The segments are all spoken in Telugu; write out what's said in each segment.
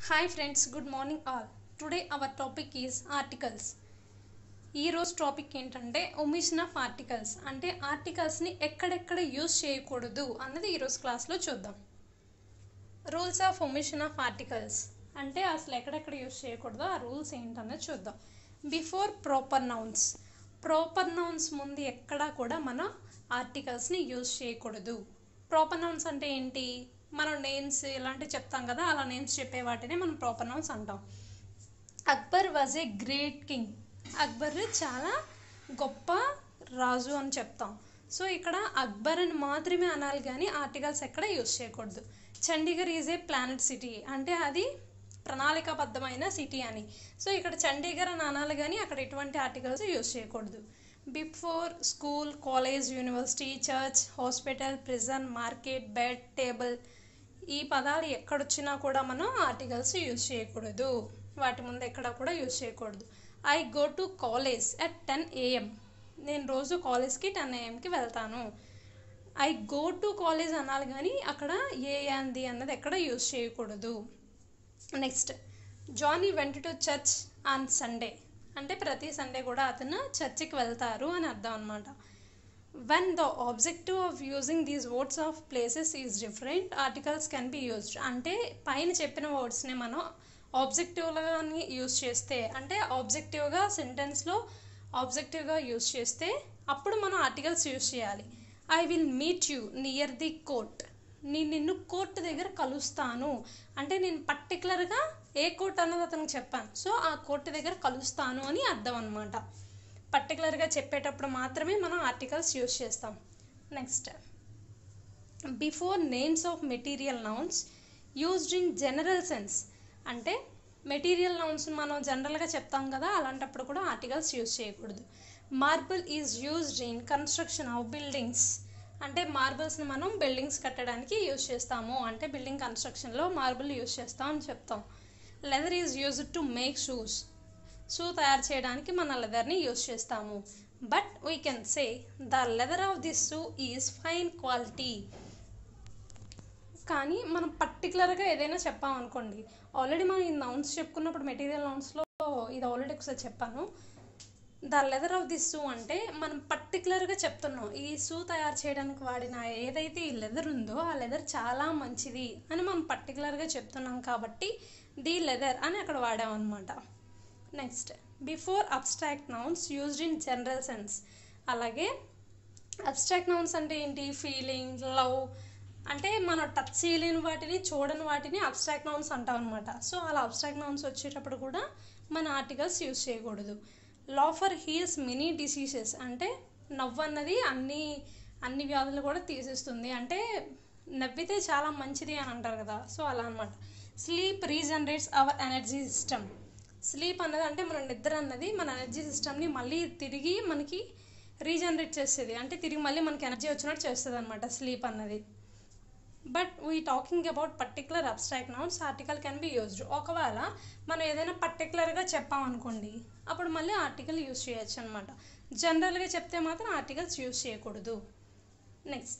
Hi friends, good morning all. Today our topic is articles. ఈ రోజు టాపిక్ ఏంటంటే ఒమిషన్ ఆఫ్ ఆర్టికల్స్ అంటే ఆర్టికల్స్ని ఎక్కడెక్కడ యూజ్ చేయకూడదు అన్నది ఈరోజు క్లాస్లో చూద్దాం rules of omission of articles అంటే అసలు ఎక్కడెక్కడ యూజ్ చేయకూడదో ఆ రూల్స్ ఏంటన్నది చూద్దాం before proper nouns proper nouns ముందు ఎక్కడా కూడా మనం ఆర్టికల్స్ని యూజ్ చేయకూడదు ప్రాపర్ నౌన్స్ అంటే ఏంటి మనం నేమ్స్ ఇలాంటివి చెప్తాం కదా అలా నేమ్స్ చెప్పే వాటిని మనం ప్రాపర్ నౌన్స్ అంటాం Akbar was a great king Akbar చాలా గొప్ప రాజు అని చెప్తాం సో ఇక్కడ అక్బర్ అని మాత్రమే అనాలి కానీ ఆర్టికల్స్ ఎక్కడ యూజ్ చేయకూడదు Chandigarh is a planet city అంటే అది ప్రణాళికాబద్ధమైన సిటీ అని సో ఇక్కడ చండీగఢ్ అని అనాలి కానీ అక్కడ ఎటువంటి ఆర్టికల్స్ యూజ్ చేయకూడదు before school college university church hospital prison market bed table ఈ పదాలు ఎక్కడొచ్చినా కూడా మనం ఆర్టికల్స్ యూజ్ చేయకూడదు వాటి ముందు ఎక్కడ కూడా యూజ్ చేయకూడదు I go to college at ten AM నేను రోజు కాలేజ్కి టెన్ ఏఎంకి వెళ్తాను ఐ గో టు కాలేజ్ అనాలి కానీ అక్కడ ఏ అంది అన్నది ఎక్కడ యూజ్ చేయకూడదు next Johnny went to church on Sunday అంటే ప్రతి సండే కూడా అతను చర్చికి వెళ్తారు అని అర్థం అనమాట when the objective of using these words of places is different articles can be used అంటే పైన చెప్పిన వర్డ్స్ని మనం ఆబ్జెక్టివ్గాని యూజ్ చేస్తే అంటే ఆబ్జెక్టివ్గా సెంటెన్స్లో ఆబ్జెక్టివ్గా యూజ్ చేస్తే అప్పుడు మనం ఆర్టికల్స్ యూజ్ చేయాలి I will meet you near the court నేను నిన్ను కోర్టు దగ్గర కలుస్తాను అంటే నేను పర్టికులర్గా ఏ కోర్ట్ అన్నది అతనికి చెప్పాను సో ఆ కోర్టు దగ్గర కలుస్తాను అని అర్థం అనమాట పర్టికులర్గా చెప్పేటప్పుడు మాత్రమే మనం ఆర్టికల్స్ యూజ్ చేస్తాం next before names of material nouns used in general sense అంటే మెటీరియల్ నౌన్స్ మనం జనరల్గా చెప్తాం కదా అలాంటప్పుడు కూడా ఆర్టికల్స్ యూజ్ చేయకూడదు marble is used in construction of buildings అంటే మార్బుల్స్ని మనం బిల్డింగ్స్ కట్టడానికి యూజ్ చేస్తాము అంటే బిల్డింగ్ కన్స్ట్రక్షన్లో మార్బుల్ యూజ్ చేస్తాం అని చెప్తాం leather is used to make shoes shoe తయారు చేయడానికి మన లెదర్ని యూజ్ చేస్తాము but we can say the leather of this shoe is fine quality కానీ మనం పర్టికులర్గా ఏదైనా చెప్పామనుకోండి ఆల్రెడీ మనం ఈ నౌన్స్ చెప్పుకున్నప్పుడు మెటీరియల్ నౌన్స్లో ఇది ఆల్రెడీ ఒకసారి చెప్పాను the leather of this shoe అంటే మనం పర్టికులర్గా చెప్తున్నాం ఈ షూ తయారు చేయడానికి వాడిన ఏదైతే ఈ లెదర్ ఉందో ఆ లెదర్ చాలా మంచిది అని మనం పర్టికులర్గా చెప్తున్నాం కాబట్టి ది లెదర్ అని అక్కడ వాడామన్నమాట next before abstract nouns used in general sense అలాగే అబ్స్ట్రాక్ట్ నౌన్స్ అంటే ఏంటి ఫీలింగ్ లవ్ అంటే మనం టచ్ చేయలేని వాటిని చూడని వాటిని అబ్స్ట్రాక్ట్ నౌన్స్ అంటాం అనమాట సో అలా అబ్స్ట్రాక్ట్ నౌన్స్ వచ్చేటప్పుడు కూడా మన ఆర్టికల్స్ యూజ్ చేయకూడదు లాఫర్ హీల్స్ మినీ డిసీజెస్ అంటే నవ్వు అన్నది అన్ని అన్ని వ్యాధులు కూడా తీసేస్తుంది అంటే నవ్వితే చాలా మంచిది అని అంటారు కదా సో అలా అనమాట sleep regenerates our energy system sleep అన్నది అంటే మన నిద్ర అన్నది మన ఎనర్జీ సిస్టమ్ని మళ్ళీ తిరిగి మనకి రీజనరేట్ చేస్తుంది అంటే తిరిగి మళ్ళీ మనకి ఎనర్జీ వచ్చినట్టు చేస్తుంది అనమాట స్లీప్ అన్నది but we talking about particular abstract nouns article can be used ఒకవేళ మనం ఏదైనా పర్టికులర్గా చెప్పామనుకోండి అప్పుడు మళ్ళీ ఆర్టికల్ యూజ్ చేయొచ్చు అనమాట జనరల్గా చెప్తే మాత్రం ఆర్టికల్స్ యూజ్ చేయకూడదు next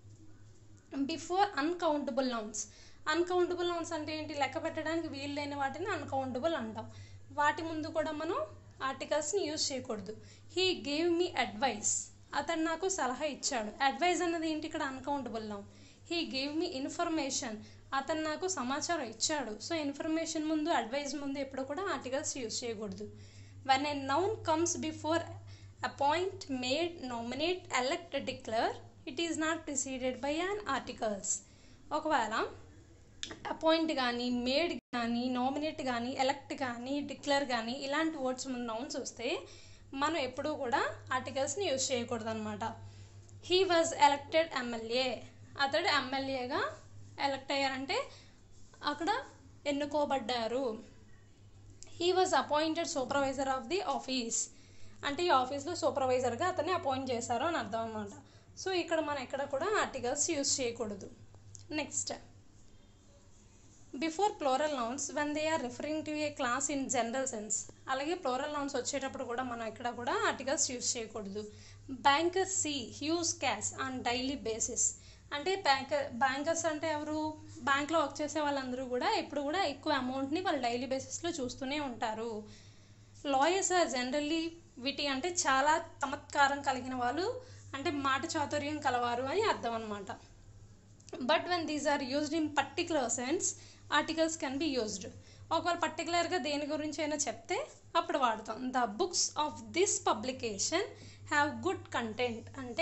before uncountable nouns uncountable nouns అంటే ఏంటి లెక్క పెట్టడానికి వీలు లేని వాటిని అన్కౌంటబుల్ అంటాం వాటి ముందు కూడా మనం ఆర్టికల్స్ని యూజ్ చేయకూడదు హీ గేవ్ మీ అడ్వైస్ అతను నాకు సలహా ఇచ్చాడు అడ్వైస్ అన్నది ఏంటి ఇక్కడ uncountable noun he gave me information అతను నాకు సమాచారం ఇచ్చాడు సో ఇన్ఫర్మేషన్ ముందు అడ్వైస్ ముందు ఎప్పుడు కూడా ఆర్టికల్స్ యూజ్ చేయకూడదు when a noun comes before appoint made nominate elect declare it is not preceded by an articles ఒకవేళ అపాయింట్ కానీ మేడ్ కానీ నామినేట్ కానీ ఎలక్ట్ కానీ డిక్లేర్ కానీ ఇలాంటి వర్డ్స్ ముందు నౌన్స్ వస్తే మనం ఎప్పుడూ కూడా ఆర్టికల్స్ని యూజ్ చేయకూడదు అనమాట హీ వాజ్ ఎలక్టెడ్ ఎమ్మెల్యే అతడు ఎమ్మెల్యేగా ఎలక్ట్ అయ్యారంటే అక్కడ ఎన్నుకోబడ్డారు he was appointed supervisor of the office అంటే ఈ ఆఫీస్లో సూపర్వైజర్గా అతన్ని అపాయింట్ చేశారు అని అర్థం అనమాట సో ఇక్కడ మనం ఎక్కడ కూడా ఆర్టికల్స్ యూజ్ చేయకూడదు next before plural nouns when they are referring to a class in general sense అలాగే ప్లోరల్ నౌన్స్ వచ్చేటప్పుడు కూడా మనం ఇక్కడ కూడా ఆర్టికల్స్ యూజ్ చేయకూడదు banker see huge cash on daily basis అంటే బ్యాంకర్ బ్యాంకర్స్ అంటే ఎవరు బ్యాంక్లో వర్క్ చేసే వాళ్ళందరూ కూడా ఎప్పుడు కూడా ఎక్కువ అమౌంట్ని వాళ్ళు డైలీ బేసిస్లో చూస్తూనే ఉంటారు లాయర్స్ ఆర్ జనరల్లీ విటి అంటే చాలా చమత్కారం కలిగిన వాళ్ళు అంటే మాట చాతుర్యం కలవారు అని అర్థం అనమాట but when these are used in particular sense articles can be used ఒకవేళ పర్టికులర్గా దేని గురించి అయినా చెప్తే అప్పుడు వాడతాం the books of this publication have good content అంటే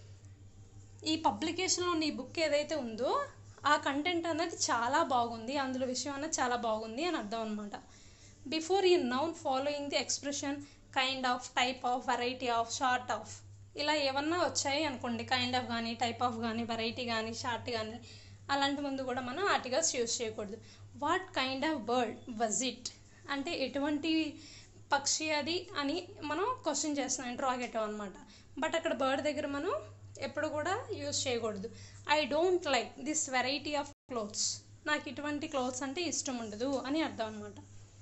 ఈ పబ్లికేషన్లో నీ బుక్ ఏదైతే ఉందో ఆ కంటెంట్ అనేది చాలా బాగుంది అందులో విషయం అనేది చాలా బాగుంది అని అర్థం అనమాట బిఫోర్ ఈ noun following the expression kind of type of variety of sort of ఇలా ఏమన్నా వచ్చాయి అనుకోండి కైండ్ ఆఫ్ కానీ టైప్ ఆఫ్ కానీ వెరైటీ కానీ షార్ట్ కానీ అలాంటి ముందు కూడా మనం ఆర్టికల్స్ యూజ్ చేయకూడదు what kind of bird was it అంటే ఎటువంటి పక్షి అది అని మనం క్వశ్చన్ చేస్తున్నాం ఇంట్రాగేటివ్ అనమాట బట్ అక్కడ బర్డ్ దగ్గర మనం ఎప్పుడు కూడా యూజ్ చేయకూడదు I don't like this variety of clothes నాకు ఇటువంటి క్లోత్స్ అంటే ఇష్టం ఉండదు అని అర్థం అనమాట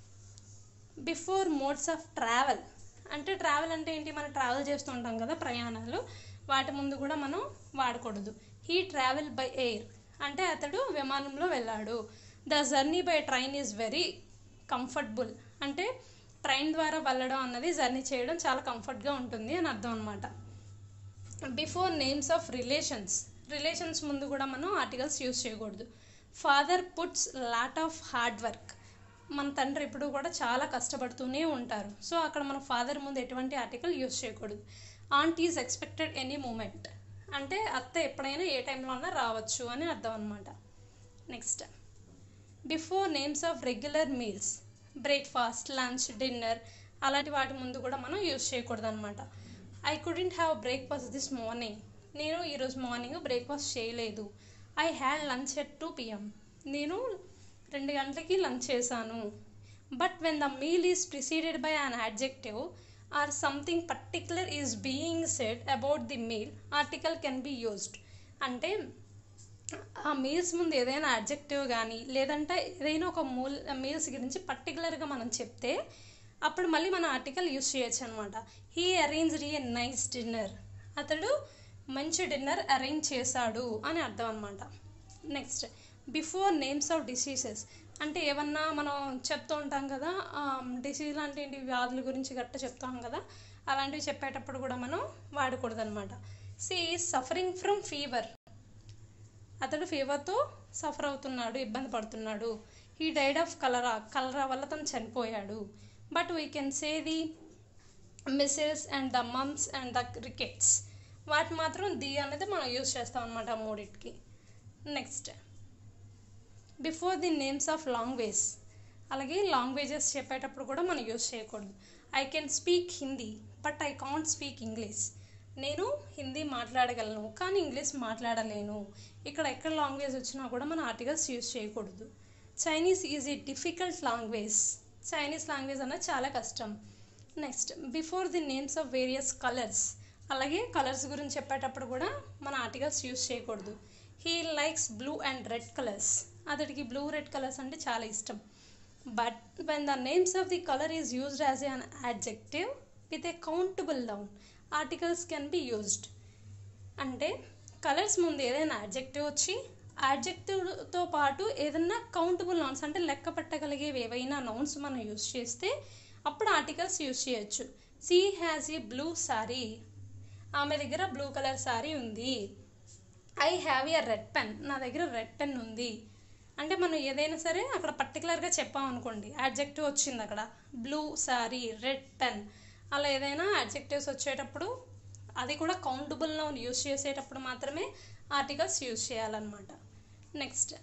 బిఫోర్ మోడ్స్ ఆఫ్ ట్రావెల్ అంటే ట్రావెల్ అంటే ఏంటి మనం ట్రావెల్ చేస్తూ ఉంటాం కదా ప్రయాణాలు వాటి ముందు కూడా మనం వాడకూడదు హీ ట్రావెల్ బై ఎయిర్ అంటే అతడు విమానంలో వెళ్ళాడు the journey by train is very comfortable అంటే ట్రైన్ ద్వారా వెళ్ళడం అన్నది జర్నీ చేయడం చాలా కంఫర్ట్గా ఉంటుంది అని అర్థం అనమాట before names of relations relations ముందు కూడా మనం ఆర్టికల్స్ యూజ్ చేయకూడదు father puts lot of hard work మన తండ్రి ఎప్పుడు కూడా చాలా కష్టపడుతూనే ఉంటారు సో అక్కడ మన ఫాదర్ ముందు ఎటువంటి ఆర్టికల్ యూజ్ చేయకూడదు aunt is expected any moment అంటే అత్త ఎప్పుడైనా ఏ టైంలో అన్నా రావచ్చు అని అర్థం అనమాట next before names of regular meals breakfast lunch dinner అలాంటి వాటి ముందు కూడా మనం యూజ్ చేయకూడదు అనమాట I couldn't have breakfast this morning నేను ఈరోజు మార్నింగ్ బ్రేక్ఫాస్ట్ చేయలేదు I had lunch at two PM నేను రెండు గంటలకి లంచ్ చేశాను but when the meal is preceded by an adjective or something particular is being said about the meal article can be used అంటే ఆ మీల్స్ ముందు ఏదైనా అడ్జెక్టివ్ కానీ లేదంటే ఏదైనా ఒక మూల్ మీల్స్ గురించి పర్టికులర్గా మనం చెప్తే అప్పుడు మళ్ళీ మన ఆర్టికల్ యూస్ చేయొచ్చు అనమాట he arranged a nice dinner అతడు మంచి డిన్నర్ అరేంజ్ చేశాడు అని అర్థం అనమాట next before names of diseases అంటే ఏమన్నా మనం చెప్తూ ఉంటాం కదా డిసీజ్ అంటే ఏంటి వ్యాధుల గురించి గట్ట చెప్తాం కదా అలాంటివి చెప్పేటప్పుడు కూడా మనం వాడకూడదు అనమాట సి సఫరింగ్ ఫ్రమ్ ఫీవర్ అతడు ఫీవర్తో సఫర్ అవుతున్నాడు ఇబ్బంది పడుతున్నాడు he died of cholera cholera వల్ల తను చనిపోయాడు but we can say the measles and the mumps and the rickets వాటి మాత్రం ది అనేది మనం యూజ్ చేస్తాం అనమాట మూడింటికి next before the names of language అలాగే లాంగ్వేజెస్ చెప్పేటప్పుడు కూడా మనం యూజ్ చేయకూడదు I can speak Hindi but I can't speak English నేను హిందీ మాట్లాడగలను కానీ ఇంగ్లీష్ మాట్లాడలేను ఇక్కడ ఎక్కడ లాంగ్వేజ్ వచ్చినా కూడా మన ఆర్టికల్స్ యూజ్ చేయకూడదు Chinese is a difficult language Chinese language అన్నది చాలా కష్టం next before the names of various colours అలాగే కలర్స్ గురించి చెప్పేటప్పుడు కూడా మన ఆర్టికల్స్ యూజ్ చేయకూడదు he likes blue and red colours అతడికి బ్లూ రెడ్ కలర్స్ అంటే చాలా ఇష్టం but when the names of the colour is used as an adjective with a countable noun articles can be used అంటే కలర్స్ ముందు ఏదైనా యాడ్జెక్టివ్ వచ్చి యాడ్జెక్టివ్తో పాటు ఏదైనా కౌంటబుల్ నౌన్స్ అంటే లెక్క పెట్టగలిగేవి ఏవైనా నౌన్స్ మనం యూజ్ చేస్తే అప్పుడు ఆర్టికల్స్ యూజ్ చేయొచ్చు she has a blue sari ఆమె దగ్గర బ్లూ కలర్ సారీ ఉంది I have a red pen నా దగ్గర రెడ్ పెన్ ఉంది అంటే మనం ఏదైనా సరే అక్కడ పర్టికులర్గా చెప్పామనుకోండి యాడ్జెక్టివ్ వచ్చింది అక్కడ బ్లూ సారీ రెడ్ పెన్ అలా ఏదైనా యాడ్జెక్టివ్స్ వచ్చేటప్పుడు అది కూడా కౌంటబుల్ నౌన్ యూస్ చేసేటప్పుడు మాత్రమే ఆర్టికల్స్ యూస్ చేయాలన్నమాట next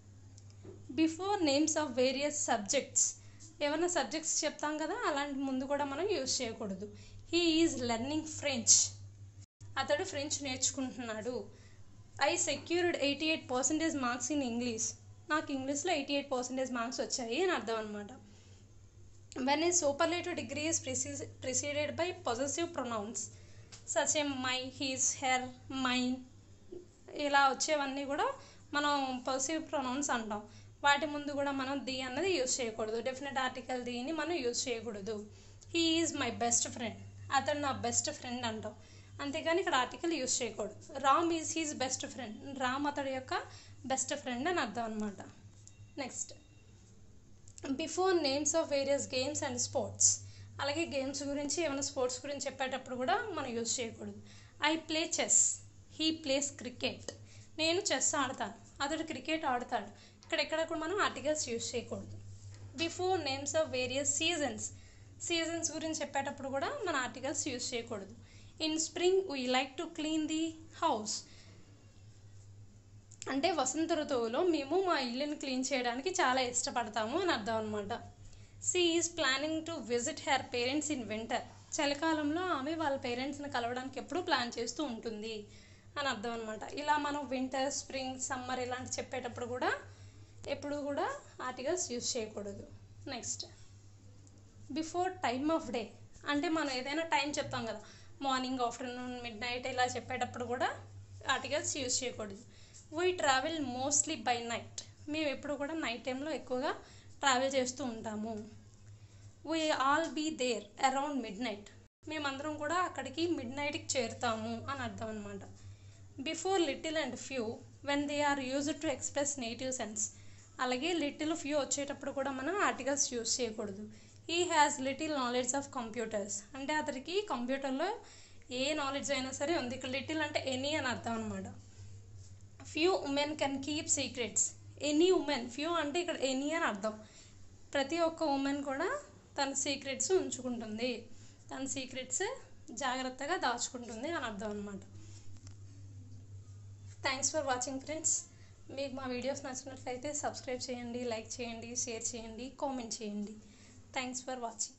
before names of various subjects ఏమైనా సబ్జెక్ట్స్ చెప్తాం కదా అలాంటి ముందు కూడా మనం యూస్ చేయకూడదు హీ ఈజ్ లెర్నింగ్ ఫ్రెంచ్ అతడు ఫ్రెంచ్ నేర్చుకుంటున్నాడు I secured eighty eight percentage marks in English నాకు ఇంగ్లీష్లో ఎయిటీ ఎయిట్ పర్సెంటేజ్ మార్క్స్ వచ్చాయి అని అర్థం అనమాట when a superlative degree is preceded by possessive pronouns such a my his her mine ఇలా వచ్చేవన్నీ కూడా మనం పొజిటివ్ ప్రొనౌన్స్ అంటాం వాటి ముందు కూడా మనం ది అన్నది యూజ్ చేయకూడదు డెఫినెట్ ఆర్టికల్ దీని మనం యూజ్ చేయకూడదు he is my best friend అతడు నా బెస్ట్ ఫ్రెండ్ అంటాం అంతేగాని ఇక్కడ ఆర్టికల్ యూజ్ చేయకూడదు Ram is his best friend Ram అతడి యొక్క బెస్ట్ ఫ్రెండ్ అని అర్థం అనమాట next before names of various games and sports అలాగే గేమ్స్ గురించి ఏమైనా స్పోర్ట్స్ గురించి చెప్పేటప్పుడు కూడా మనం యూజ్ చేయకూడదు I play chess he plays cricket నేను చెస్ ఆడతాను అతడు క్రికెట్ ఆడతాడు ఇక్కడ ఎక్కడ కూడా మనం ఆర్టికల్స్ యూజ్ చేయకూడదు before names of various seasons seasons గురించి చెప్పేటప్పుడు కూడా మన ఆర్టికల్స్ యూజ్ చేయకూడదు in spring we like to clean the house అంటే వసంత ఋతువులో మేము మా ఇల్లుని క్లీన్ చేయడానికి చాలా ఇష్టపడతాము అని అర్థం అనమాట she is planning to visit her parents in winter చలికాలంలో ఆమె వాళ్ళ పేరెంట్స్ని కలవడానికి ఎప్పుడూ ప్లాన్ చేస్తూ ఉంటుంది అని అర్థం అనమాట ఇలా మనం వింటర్ స్ప్రింగ్ సమ్మర్ ఇలాంటి చెప్పేటప్పుడు కూడా ఎప్పుడు కూడా ఆర్టికల్స్ యూజ్ చేయకూడదు next before time of day అంటే మనం ఏదైనా టైం చెప్తాం కదా మార్నింగ్ ఆఫ్టర్నూన్ మిడ్ నైట్ ఇలా చెప్పేటప్పుడు కూడా ఆర్టికల్స్ యూజ్ చేయకూడదు we travel mostly by night మేము ఎప్పుడు కూడా నైట్ టైంలో ఎక్కువగా ట్రావెల్ చేస్తూ ఉంటాము we all be there around midnight మేమందరం కూడా అక్కడికి మిడ్ నైట్కి చేరుతాము అని అర్థం అనమాట before little and few when they are used to express native sense అలాగే లిటిల్ ఫ్యూ వచ్చేటప్పుడు కూడా మనం ఆర్టికల్స్ యూజ్ చేయకూడదు he has little knowledge of computers అంటే అతనికి కంప్యూటర్లో ఏ నాలెడ్జ్ అయినా సరే ఉంది ఇక్కడ లిటిల్ అంటే ఎనీ అని అర్థం అనమాట few women can keep secrets any women few అంటే ఇక్కడ ఎనీ అని అర్థం ప్రతి ఒక్క ఉమెన్ కూడా తన సీక్రెట్స్ ఉంచుకుంటుంది తన సీక్రెట్స్ జాగ్రత్తగా దాచుకుంటుంది అని అర్థం అనమాట థ్యాంక్స్ ఫర్ వాచింగ్ ఫ్రెండ్స్ మీకు మా వీడియోస్ నచ్చినట్లయితే సబ్స్క్రైబ్ చేయండి లైక్ చేయండి షేర్ చేయండి కామెంట్ చేయండి థ్యాంక్స్ ఫర్ వాచింగ్